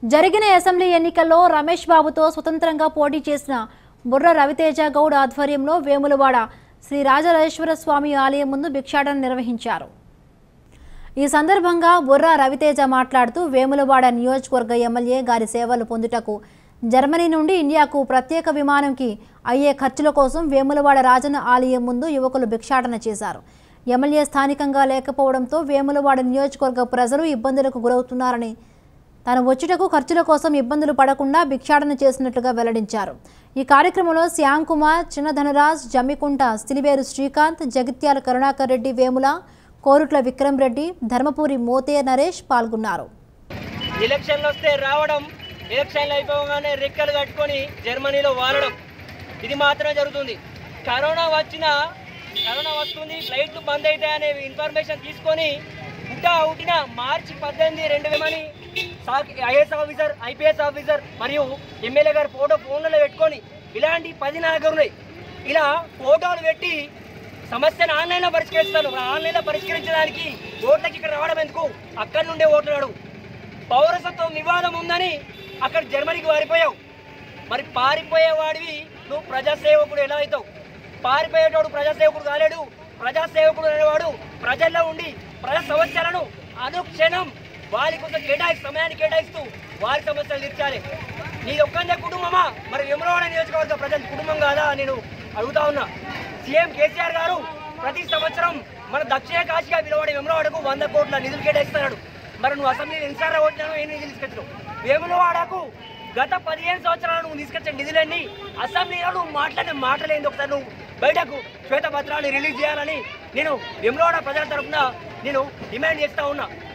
జరిగిన అసెంబ్లీ ఎన్నికల్లో రమేష్ బాబుతో స్వతంత్రంగా పోటీ చేసిన బుర్ర రవితేజ గౌడ్ ఆధ్వర్యంలో వేములవాడ శ్రీ రాజరాజేశ్వర స్వామి ఆలయం ముందు భిక్షాటన నిర్వహించారు ఈ సందర్భంగా బుర్రా రవితేజ మాట్లాడుతూ వేములవాడ నియోజకవర్గ ఎమ్మెల్యే గారి సేవలు పొందుటకు జర్మనీ నుండి ఇండియాకు ప్రత్యేక విమానంకి అయ్యే ఖర్చుల కోసం వేములవాడ రాజన్న ఆలయం ముందు యువకులు భిక్షాటన చేశారు ఎమ్మెల్యే స్థానికంగా లేకపోవడంతో వేములవాడ నియోజకవర్గ ప్రజలు ఇబ్బందులకు గురవుతున్నారని తాను వచ్చుటకు ఖర్చుల కోసం ఇబ్బందులు పడకుండా భిక్షాటన చేసినట్లుగా వెల్లడించారు ఈ కార్యక్రమంలో శ్యామ్ కుమార్ చిన్నధనరాజ్ జమ్మికుంట సిలివేరు శ్రీకాంత్ జగిత్యాల కరుణాకర్ రెడ్డి వేముల కోరుట్ల విక్రమ్ రెడ్డి ధర్మపురి మోతే నరేష్ పాల్గొన్నారు ఎలక్షన్లు వస్తే రావడం ఎలక్షన్లు అయిపోగానే రెక్కలు కట్టుకొని జర్మనీలో వాలడం ఇది మాత్రమే జరుగుతుంది కరోనా వచ్చిన కరోనా వస్తుంది ఫ్లైట్లు బంద్ అవుతాయనే ఇన్ఫర్మేషన్ తీసుకొని పుట్ట ఉట్టిన మార్చి పద్దెనిమిది రెండు వేమని ఐఏఎస్ ఆఫీసర్ ఐపీఎస్ ఆఫీసర్ మరియు ఎమ్మెల్యే గారి ఫోటో ఫోన్లలో పెట్టుకొని ఇలాంటి పది నా దగ్గర ఉన్నాయి ఇలా ఫోటోలు పెట్టి సమస్యను ఆన్లైన్లో పరిష్కరిస్తాను ఆన్లైన్లో పరిష్కరించడానికి ఓట్లకి ఇక్కడ రావడం ఎందుకు అక్కడి నుండే ఓట్లు అడుగు పౌరసత్వం వివాదం ఉందని అక్కడ జర్మనీకి పారిపోయావు మరి పారిపోయేవాడివి నువ్వు ప్రజాసేవకుడు ఎలా అవుతావు పారిపోయేటోడు ప్రజాసేవకుడు కాలేడు ప్రజాసేవకుడు అనేవాడు ప్రజల్లో ఉండి ప్రజా సమస్యలను అనుక్షణం వారి కోసం కేటాయి సమయాన్ని కేటాయిస్తూ వారి సమస్యలు తీర్చాలి నీ ఒక్కనే కుటుంబమా మరి విమలవాడ నియోజకవర్గ ప్రజల కుటుంబం కాదా నేను అడుగుతా ఉన్నా సీఎం కేసీఆర్ గారు ప్రతి సంవత్సరం మన దక్షిణ కాశీగా పిలవడే విమలవాడకు వంద కోట్ల నిధులు కేటాయిస్తున్నాడు మరి నువ్వు అసెంబ్లీలో ఎన్నిసార్లు ఓట్లను ఎన్ని నిధులు తీసుకొచ్చినావు వేములవాడకు గత పదిహేను సంవత్సరాలు నువ్వు తీసుకొచ్చిన నిధులన్నీ అసెంబ్లీలో నువ్వు మాట్లాడిన మాటలేంది ఒకసారి నువ్వు బయటకు శ్వేతపత్రాన్ని రిలీజ్ చేయాలని నేను వెమ్లవాడ ప్రజల తరఫున నేను డిమాండ్ చేస్తా ఉన్నా